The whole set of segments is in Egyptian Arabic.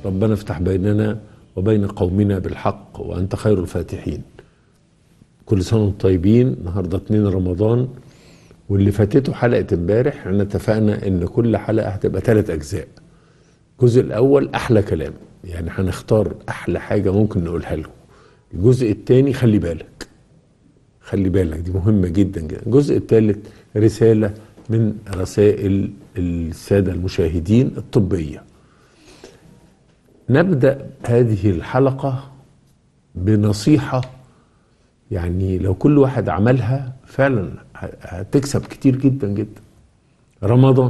ربنا افتح بيننا وبين قومنا بالحق وأنت خير الفاتحين كل سنة وانتم طيبين النهاردة 2 رمضان واللي فاتته حلقة امبارح احنا اتفقنا ان كل حلقة هتبقى ثلاث أجزاء الجزء الأول أحلى كلام يعني هنختار أحلى حاجة ممكن نقولها لكم الجزء الثاني خلي بالك خلي بالك دي مهمة جدا جدا الجزء الثالث رسالة من رسائل السادة المشاهدين الطبية نبدأ هذه الحلقة بنصيحة يعني لو كل واحد عملها فعلا هتكسب كتير جدا جدا رمضان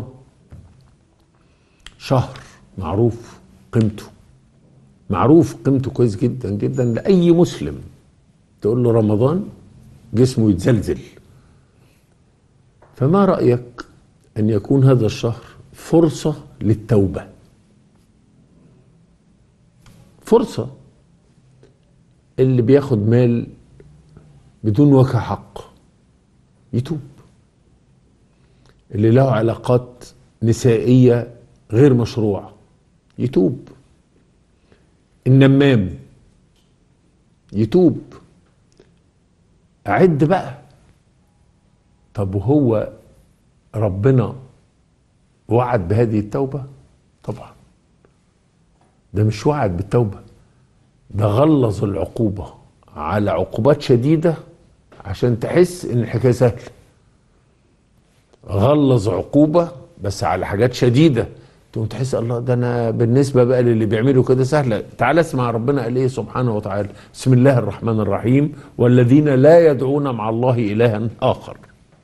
شهر معروف قيمته معروف قيمته كويس جدا جدا لأي مسلم تقول له رمضان جسمه يتزلزل فما رأيك أن يكون هذا الشهر فرصة للتوبة فرصة اللي بياخد مال بدون وجه حق يتوب اللي له علاقات نسائية غير مشروعة يتوب النمام يتوب أعد بقى طب وهو ربنا وعد بهذه التوبة طبعا ده مش وعد بالتوبة ده غلظ العقوبة على عقوبات شديدة عشان تحس ان الحكاية سهلة غلظ عقوبة بس على حاجات شديدة تقوم تحس الله ده انا بالنسبة بقى للي بيعملوا كده سهلة تعال اسمع ربنا قال ايه سبحانه وتعالى بسم الله الرحمن الرحيم والذين لا يدعون مع الله الها اخر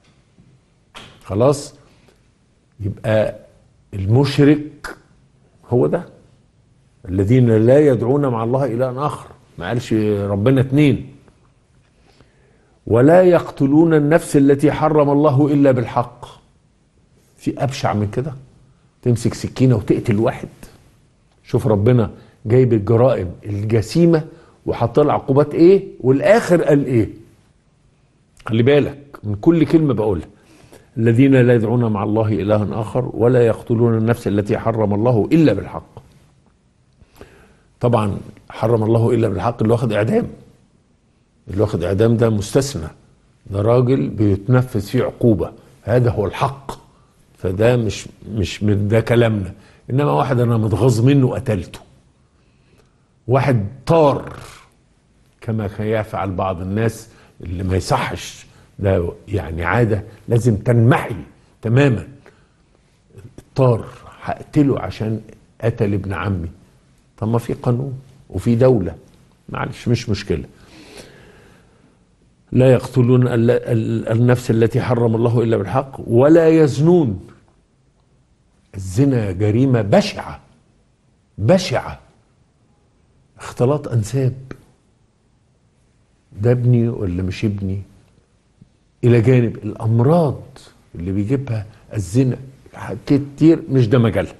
خلاص يبقى المشرك هو ده الذين لا يدعون مع الله إلها آخر ما قالش ربنا اتنين ولا يقتلون النفس التي حرم الله إلا بالحق في أبشع من كده تمسك سكينة وتقتل واحد شوف ربنا جايب الجرائم الجسيمة وحط لها عقوبات ايه والاخر قال ايه خلي بالك من كل كلمة بقولها الذين لا يدعون مع الله إلها آخر ولا يقتلون النفس التي حرم الله إلا بالحق طبعا حرم الله إلا بالحق اللي واخد إعدام اللي واخد إعدام ده مستثنى ده راجل بيتنفذ فيه عقوبة هذا هو الحق فده مش مش من ده كلامنا انما واحد انا متغاظ منه قتلته واحد طار كما كان يفعل بعض الناس اللي ما يصحش ده يعني عاده لازم تنمحي تماما الطار هقتله عشان قتل ابن عمي طب ما في قانون وفي دوله معلش مش مشكله لا يقتلون النفس التي حرم الله الا بالحق ولا يزنون الزنا جريمه بشعه بشعه اختلاط انساب ده ابني ولا مش ابني الى جانب الامراض اللي بيجيبها الزنا كتير مش ده مجالها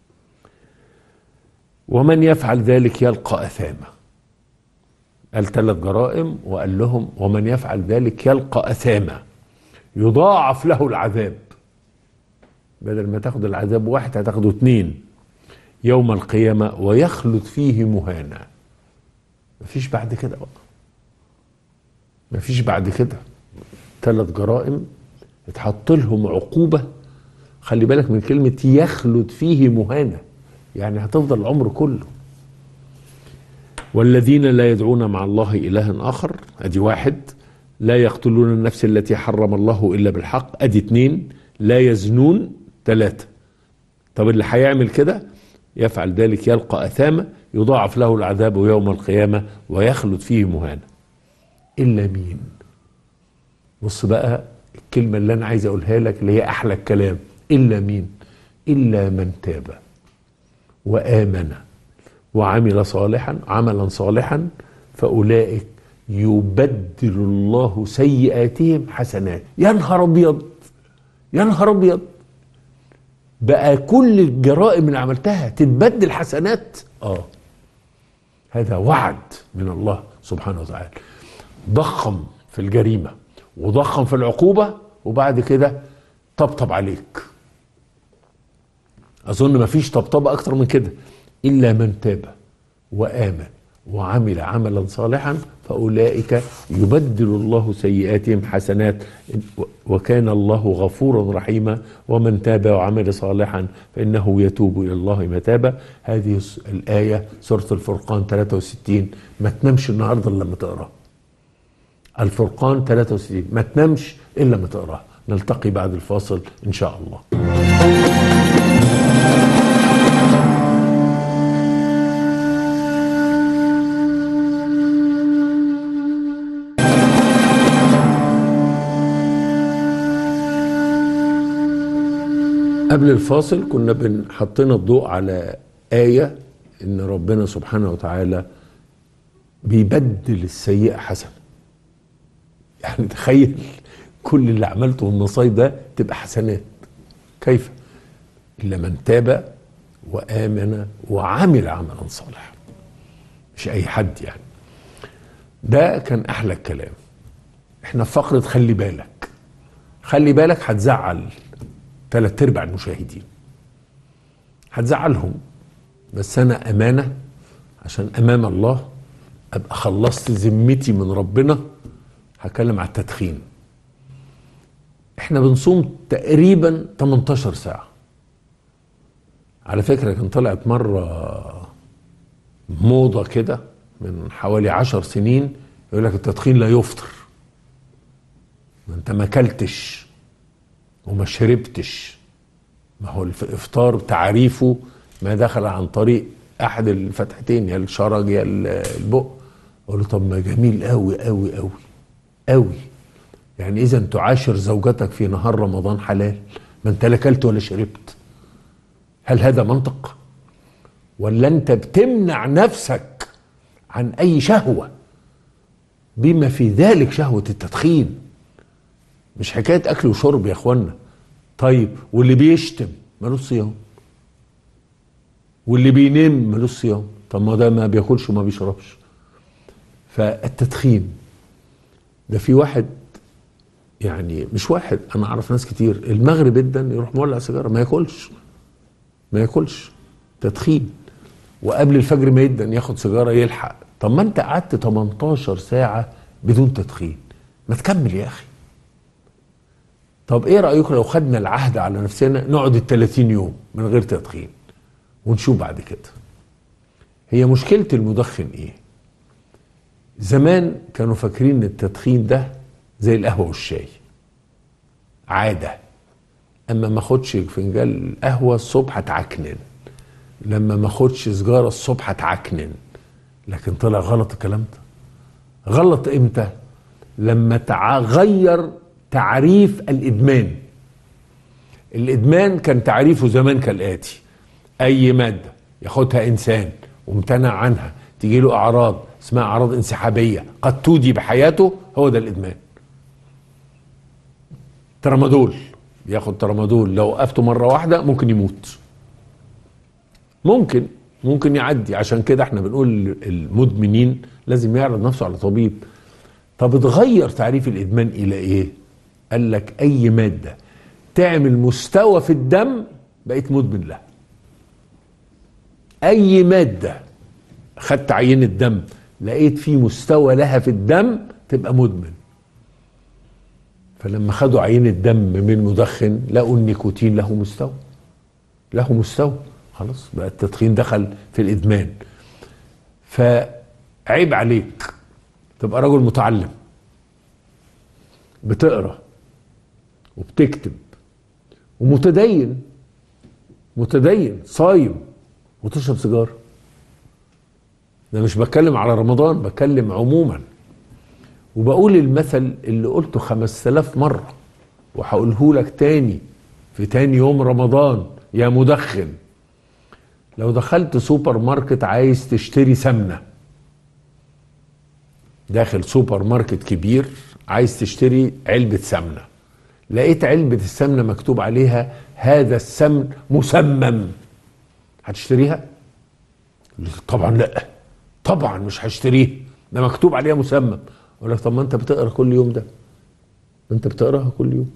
ومن يفعل ذلك يلقى اثاما قال ثلاث جرائم وقال لهم ومن يفعل ذلك يلقى اثاما يضاعف له العذاب بدل ما تاخد العذاب واحد هتاخده اتنين يوم القيامة ويخلد فيه مهانا مفيش بعد كده بقى مفيش بعد كده ثلاث جرائم اتحط لهم عقوبة خلي بالك من كلمة يخلد فيه مهانا يعني هتفضل العمر كله والذين لا يدعون مع الله إلها آخر أدي واحد لا يقتلون النفس التي حرم الله إلا بالحق أدي اتنين لا يزنون ثلاثة طب اللي هيعمل كده يفعل ذلك يلقى أثاما يضاعف له العذاب يوم القيامة ويخلد فيه مهانا إلا مين بص بقى الكلمة اللي أنا عايز أقولها لك اللي هي أحلى الكلام إلا مين إلا من تاب وآمن وعمل صالحا عملا صالحا فأولئك يبدل الله سيئاتهم حسنات يا نهار أبيض يا نهار أبيض بقى كل الجرائم اللي عملتها تتبدل حسنات اه هذا وعد من الله سبحانه وتعالى ضخم في الجريمه وضخم في العقوبه وبعد كده طبطب عليك اظن مفيش طبطبه اكتر من كده إلا من تاب وآمن وعمل عملا صالحا فأولئك يبدل الله سيئاتهم حسنات وكان الله غفورا رحيما ومن تاب وعمل صالحا فإنه يتوب إلى الله متابا هذه الآية سورة الفرقان 63 ما تنامش النهاردة إلا لما تقراها الفرقان 63 ما تنامش إلا لما تقراها نلتقي بعد الفاصل إن شاء الله قبل الفاصل كنا بنحطينا الضوء على آية إن ربنا سبحانه وتعالى بيبدل السيئة حسنة يعني تخيل كل اللي عملته من النصايب ده تبقى حسنات كيف إلا من تاب وآمن وعمل عملا صالحا مش أي حد يعني ده كان أحلى الكلام احنا في فقرة خلي بالك خلي بالك هتزعل ثلاث ارباع المشاهدين هتزعلهم بس انا امانه عشان امام الله ابقى خلصت ذمتي من ربنا هتكلم على التدخين احنا بنصوم تقريبا 18 ساعه على فكره كان طلعت مره موضه كده من حوالي عشر سنين يقول لك التدخين لا يفطر ما انت ما اكلتش وما شربتش ما هو الافطار تعريفه ما دخل عن طريق احد الفتحتين يا الشرج يا البق اقول له طب ما جميل قوي قوي قوي قوي يعني اذا تعاشر زوجتك في نهار رمضان حلال ما انت لا اكلت ولا شربت هل هذا منطق ولا انت بتمنع نفسك عن اي شهوه بما في ذلك شهوه التدخين مش حكايه اكل وشرب يا اخوانا طيب واللي بيشتم ملوش صيام واللي بينام ملوش صيام طب ما ده ما بياكلش وما بيشربش فالتدخين ده في واحد يعني مش واحد انا اعرف ناس كتير المغرب جدا يروح مولع سيجاره ما ياكلش ما ياكلش تدخين وقبل الفجر ما يدن ياخد سيجاره يلحق طب ما انت قعدت 18 ساعه بدون تدخين ما تكمل يا اخي طب ايه رايكم لو خدنا العهد على نفسنا نقعد ال 30 يوم من غير تدخين ونشوف بعد كده هي مشكله المدخن ايه زمان كانوا فاكرين ان التدخين ده زي القهوه والشاي عاده اما ما اخدش فنجان قهوه الصبح اتعكنن لما ما اخدش سجاره الصبح اتعكنن لكن طلع غلط الكلام ده غلط امتى لما تغير تعريف الادمان الادمان كان تعريفه زمان كالاتي اي ماده ياخدها انسان وامتنع عنها تيجي له اعراض اسمها اعراض انسحابيه قد تودي بحياته هو ده الادمان ترامادول ياخد ترامادول لو وقفته مره واحده ممكن يموت ممكن ممكن يعدي عشان كده احنا بنقول المدمنين لازم يعرض نفسه على طبيب طب اتغير تعريف الادمان الى ايه قال لك اي ماده تعمل مستوى في الدم بقيت مدمن لها اي ماده خدت عينه دم لقيت في مستوى لها في الدم تبقى مدمن فلما خدوا عينه دم من مدخن لقوا النيكوتين له مستوى له مستوى خلاص بقى التدخين دخل في الادمان فعيب عليك تبقى رجل متعلم بتقرا وبتكتب ومتدين متدين صايم وتشرب سيجاره ده مش بتكلم على رمضان بتكلم عموما وبقول المثل اللي قلته خمس آلاف مرة وهقوله لك تاني في تاني يوم رمضان يا مدخن لو دخلت سوبر ماركت عايز تشتري سمنة داخل سوبر ماركت كبير عايز تشتري علبة سمنة لقيت علبة السمنة مكتوب عليها هذا السمن مسمم هتشتريها؟ طبعا لا طبعا مش هشتريه ده مكتوب عليها مسمم اقول لك طب ما انت بتقرا كل يوم ده ما انت بتقراها كل يوم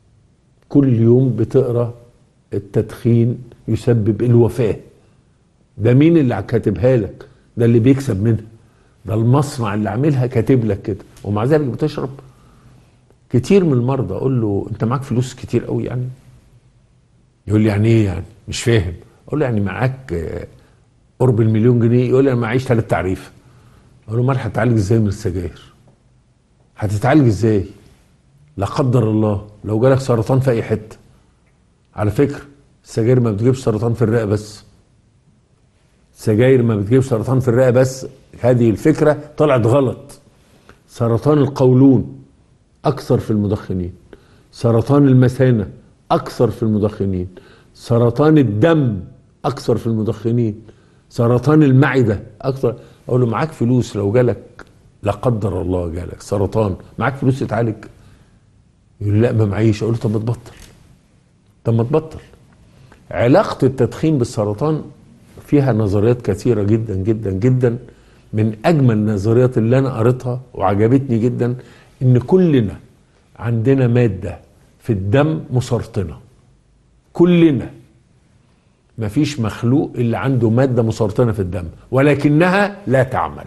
كل يوم بتقرا التدخين يسبب الوفاه ده مين اللي كاتبها لك ده اللي بيكسب منها ده المصنع اللي عاملها كاتب لك كده ومع ذلك بتشرب كتير من المرضى اقول له انت معاك فلوس كتير قوي يعني يقول لي يعني ايه يعني مش فاهم اقول له يعني معاك آه، قرب المليون جنيه يقول لي انا معيش ثلاث تعريف اقول له امال هتتعالج ازاي من السجاير هتتعالج ازاي لا قدر الله لو جالك سرطان في اي حته على فكره السجاير ما بتجيبش سرطان في الرئه بس السجاير ما بتجيبش سرطان في الرئه بس هذه الفكره طلعت غلط سرطان القولون اكثر في المدخنين سرطان المثانه اكثر في المدخنين سرطان الدم اكثر في المدخنين سرطان المعده اكثر اقول له معاك فلوس لو جالك لا قدر الله جالك سرطان معاك فلوس تتعالج يقول لي لا ما معيش اقول له طب ما تبطل طب ما تبطل علاقه التدخين بالسرطان فيها نظريات كثيره جدا جدا جدا من اجمل النظريات اللي انا قريتها وعجبتني جدا ان كلنا عندنا ماده في الدم مسرطنه كلنا مفيش مخلوق اللي عنده ماده مسرطنه في الدم ولكنها لا تعمل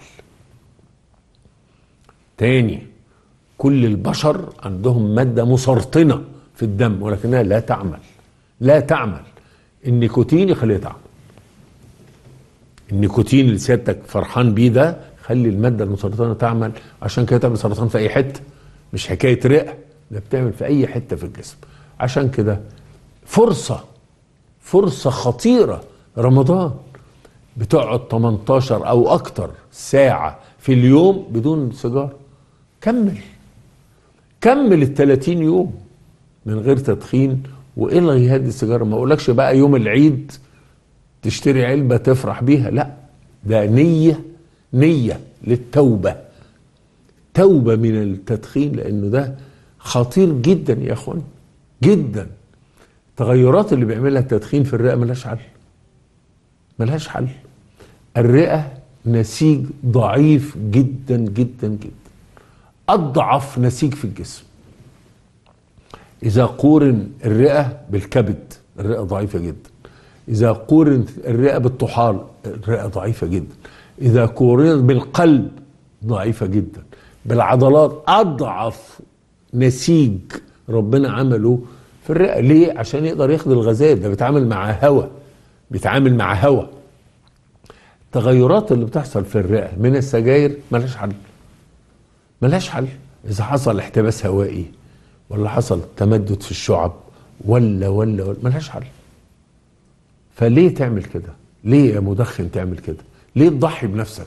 تاني كل البشر عندهم ماده مسرطنه في الدم ولكنها لا تعمل لا تعمل النيكوتين يخليها تعمل النيكوتين اللي سيادتك فرحان بيه ده خلي الماده المسرطنه تعمل عشان كده تعمل سرطان في اي حته مش حكايه رئه ده بتعمل في اي حته في الجسم عشان كده فرصه فرصه خطيره رمضان بتقعد 18 او اكتر ساعه في اليوم بدون سيجاره كمل كمل ال 30 يوم من غير تدخين والغي هذه السيجاره ما اقولكش بقى يوم العيد تشتري علبه تفرح بيها لا ده نيه نيه للتوبه توبه من التدخين لانه ده خطير جدا يا اخوان جدا التغيرات اللي بيعملها التدخين في الرئه ملهاش حل ملهاش حل الرئه نسيج ضعيف جدا جدا جدا اضعف نسيج في الجسم اذا قورن الرئه بالكبد الرئه ضعيفه جدا اذا قورنت الرئه بالطحال الرئه ضعيفه جدا اذا قورنت بالقلب ضعيفه جدا بالعضلات اضعف نسيج ربنا عمله في الرئه ليه عشان يقدر ياخد الغازات ده بيتعامل مع هواء بيتعامل مع هواء التغيرات اللي بتحصل في الرئه من السجاير ملهاش حل ملهاش حل اذا حصل احتباس هوائي ولا حصل تمدد في الشعب ولا ولا ولا ملهاش حل فليه تعمل كده ليه يا مدخن تعمل كده ليه تضحي بنفسك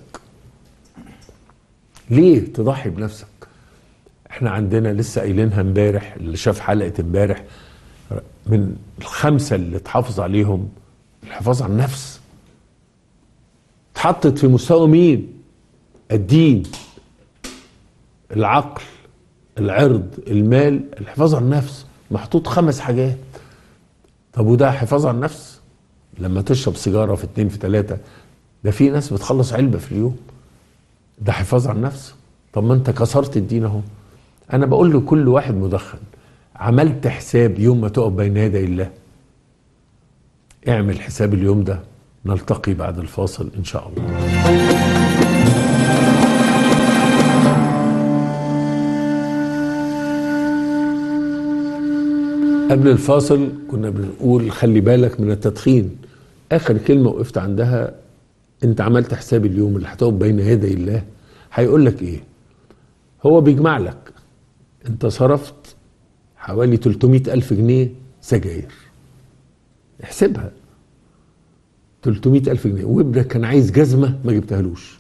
ليه تضحي بنفسك احنا عندنا لسه قايلينها امبارح اللي شاف حلقه امبارح من الخمسه اللي اتحافظ عليهم الحفاظ على النفس اتحطت في مستوى مين الدين العقل العرض المال الحفاظ على النفس محطوط خمس حاجات طب وده حفاظ على النفس لما تشرب سيجاره في اتنين في تلاته ده في ناس بتخلص علبه في اليوم ده حفاظ على النفس طب ما انت كسرت الدين اهو انا بقول لكل واحد مدخن عملت حساب يوم ما تقف بين يدي الله اعمل حساب اليوم ده نلتقي بعد الفاصل ان شاء الله قبل الفاصل كنا بنقول خلي بالك من التدخين اخر كلمه وقفت عندها انت عملت حساب اليوم اللي هتقف بين يدي الله هيقول لك ايه هو بيجمع لك انت صرفت حوالي 300 ألف جنيه سجاير احسبها 300 ألف جنيه وابنك كان عايز جزمة ما جبتهالوش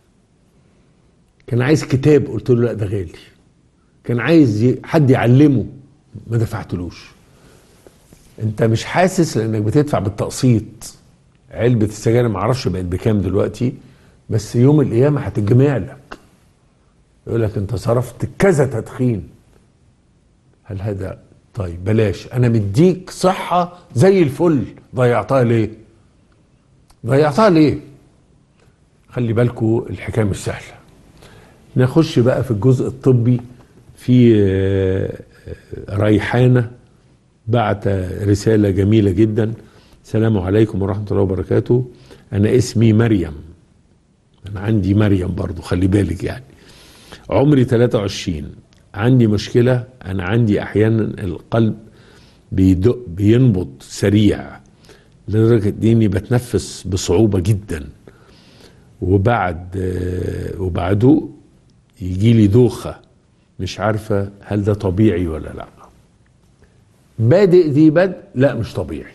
كان عايز كتاب قلت له لا ده غالي كان عايز ي- حد يعلمه ما دفعتلوش انت مش حاسس لانك بتدفع بالتقسيط علبة السجاير ما اعرفش بقت بكام دلوقتي بس يوم القيامة هتجمع لك يقول لك انت صرفت كذا تدخين هل هذا طيب بلاش انا مديك صحة زي الفل ضيعتها ليه ضيعتها ليه خلي بالكو الحكاية مش سهلة نخش بقى في الجزء الطبي في آه، آه، ريحانة بعت رسالة جميلة جدا السلام عليكم ورحمة الله وبركاته انا اسمي مريم انا عندي مريم برضو خلي بالك يعني عمري 23 عندي مشكلة انا عندي احيانا القلب بيدق بينبض سريع لدرجة اني بتنفس بصعوبة جدا وبعد وبعده يجي لي دوخة مش عارفة هل ده طبيعي ولا لا بادئ ذي بدء لا مش طبيعي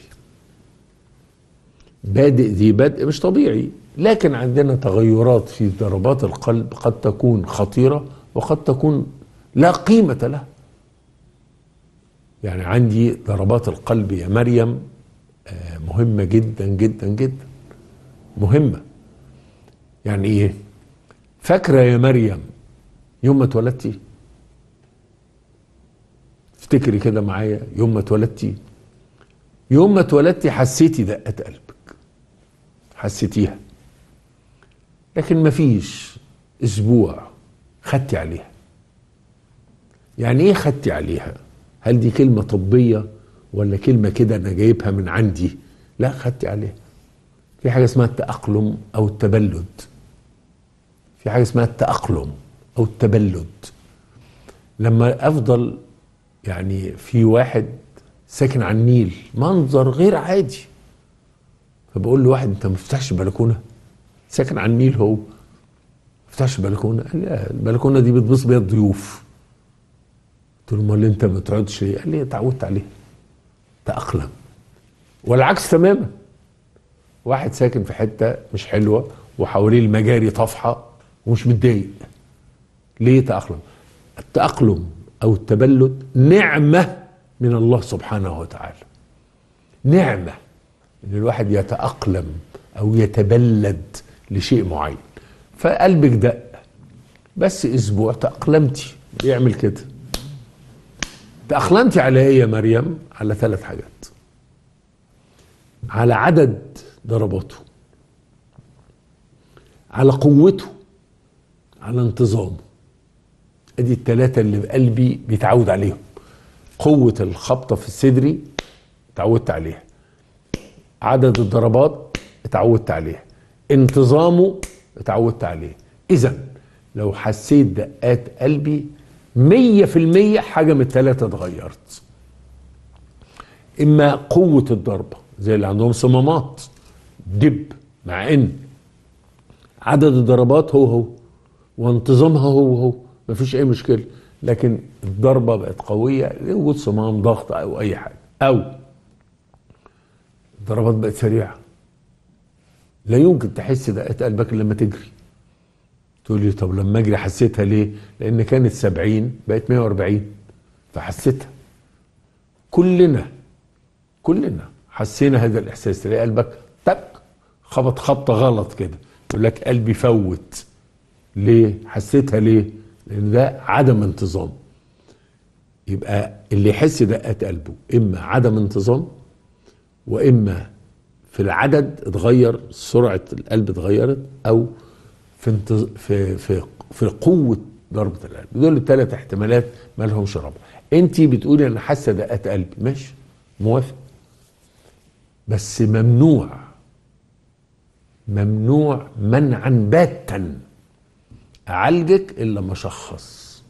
بادئ ذي بدء مش طبيعي لكن عندنا تغيرات في ضربات القلب قد تكون خطيرة وقد تكون لا قيمة لها يعني عندي ضربات القلب يا مريم مهمة جدا جدا جدا مهمة يعني ايه فاكرة يا مريم يوم ما اتولدتي افتكري كده معايا يوم ما اتولدتي يوم ما اتولدتي حسيتي دقات قلبك حسيتيها لكن مفيش اسبوع خدتي عليها يعني ايه خدتي عليها هل دي كلمة طبية ولا كلمة كده انا جايبها من عندي لا خدتي عليها في حاجة اسمها التأقلم او التبلد في حاجة اسمها التأقلم او التبلد لما افضل يعني في واحد ساكن على النيل منظر غير عادي فبقول له واحد انت ما بتفتحش بلكونه ساكن على النيل هو ما بتفتحش بلكونه قال لي البلكونه دي بتبص بيها الضيوف قلت له امال انت ما بتقعدش ليه؟ قال لي اتعودت عليها تأقلم والعكس تماما واحد ساكن في حته مش حلوه وحواليه المجاري طافحه ومش متضايق ليه تأقلم؟ التأقلم او التبلد نعمه من الله سبحانه وتعالى نعمه ان الواحد يتأقلم او يتبلد لشيء معين فقلبك دق بس اسبوع تأقلمتي بيعمل كده تأقلمتي على ايه يا مريم على ثلاث حاجات على عدد ضرباته على قوته على انتظامه ادي الثلاثة اللي بقلبي بيتعود عليهم قوة الخبطة في صدري اتعودت عليها عدد الضربات اتعودت عليها انتظامه اتعودت عليه اذا لو حسيت دقات قلبي مية في المية حاجة من التلاتة اتغيرت اما قوة الضربة زي اللي عندهم صمامات دب مع ان عدد الضربات هو هو وانتظامها هو هو مفيش اي مشكلة لكن الضربة بقت قوية لوجود صمام ضغط او اي حاجة او الضربات بقت سريعة لا يمكن تحس دقات قلبك لما تجري تقول لي طب لما اجري حسيتها ليه لان كانت 70 بقت 140 فحسيتها كلنا كلنا حسينا هذا الاحساس تلاقي قلبك تك خبط خبطه غلط كده يقول لك قلبي فوت ليه حسيتها ليه لان ده عدم انتظام يبقى اللي يحس دقات قلبه اما عدم انتظام واما في العدد اتغير سرعه القلب اتغيرت او في انتظ... في في في قوه ضربه القلب دول الثلاث احتمالات ما لهمش رابع انت بتقولي انا حاسه دقات قلبي ماشي موافق بس ممنوع ممنوع منعا باتا اعالجك الا ما اشخص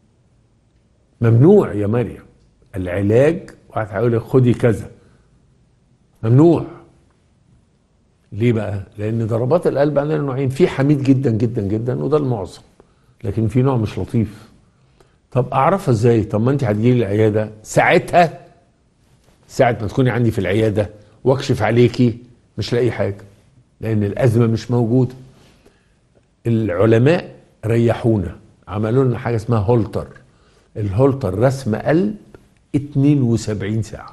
ممنوع يا مريم العلاج واحد هيقول لك خدي كذا ممنوع ليه بقى؟ لأن ضربات القلب عندنا نوعين، في حميد جدا جدا جدا وده المعظم، لكن في نوع مش لطيف. طب أعرفها إزاي؟ طب ما أنت هتجيلي العيادة ساعتها ساعة ما تكوني عندي في العيادة وأكشف عليكي مش لاقي حاجة، لأن الأزمة مش موجودة. العلماء ريحونا، عملوا لنا حاجة اسمها هولتر. الهولتر رسم قلب 72 ساعة.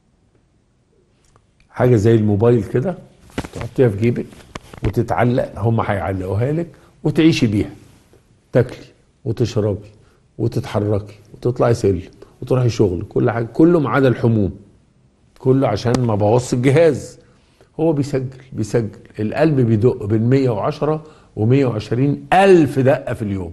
حاجة زي الموبايل كده تحطيها في جيبك وتتعلق هم هيعلقوها لك وتعيشي بيها تاكلي وتشربي وتتحركي وتطلعي سلم وتروحي شغل كل حاجه كله ما عدا الحموم كله عشان ما بوظش الجهاز هو بيسجل بيسجل القلب بيدق بين 110 و120 الف دقه في اليوم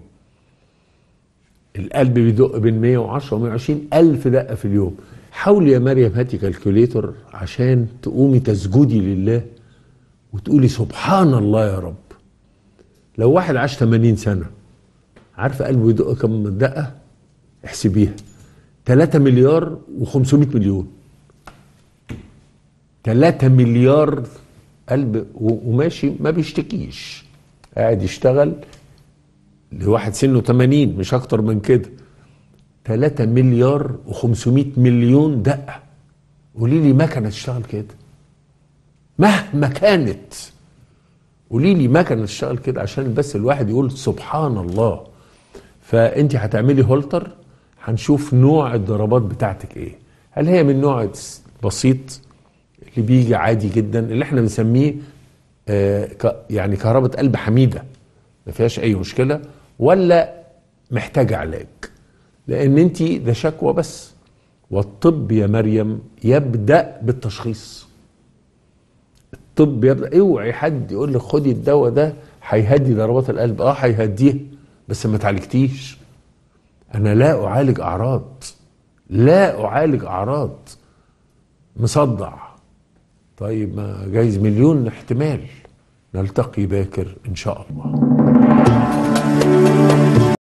القلب بيدق بين 110 و120 الف دقه في اليوم حاولي يا مريم هاتي كالكوليتر عشان تقومي تسجدي لله وتقولي سبحان الله يا رب لو واحد عاش 80 سنة عارفة قلبه يدق كم دقة احسبيها 3 مليار و500 مليون 3 مليار قلب و- وماشي ما بيشتكيش قاعد يشتغل لواحد سنه 80 مش اكتر من كده 3 مليار و500 مليون دقة قولي لي مكنة تشتغل كده مهما كانت قولي لي مكنة تشتغل كده عشان بس الواحد يقول سبحان الله فانت هتعملي هولتر هنشوف نوع الضربات بتاعتك ايه هل هي من نوع بسيط اللي بيجي عادي جدا اللي احنا بنسميه آه ك- يعني كهرباء قلب حميده ما فيهاش اي مشكله ولا محتاجه علاج لان انت ده شكوى بس والطب يا مريم يبدا بالتشخيص الطب يبدا اوعي حد يقول لك خدي الدواء ده هيهدي ضربات القلب اه هيهديها بس ما تعالجتيش انا لا اعالج اعراض لا اعالج اعراض مصدع طيب ما جايز مليون احتمال نلتقي باكر ان شاء الله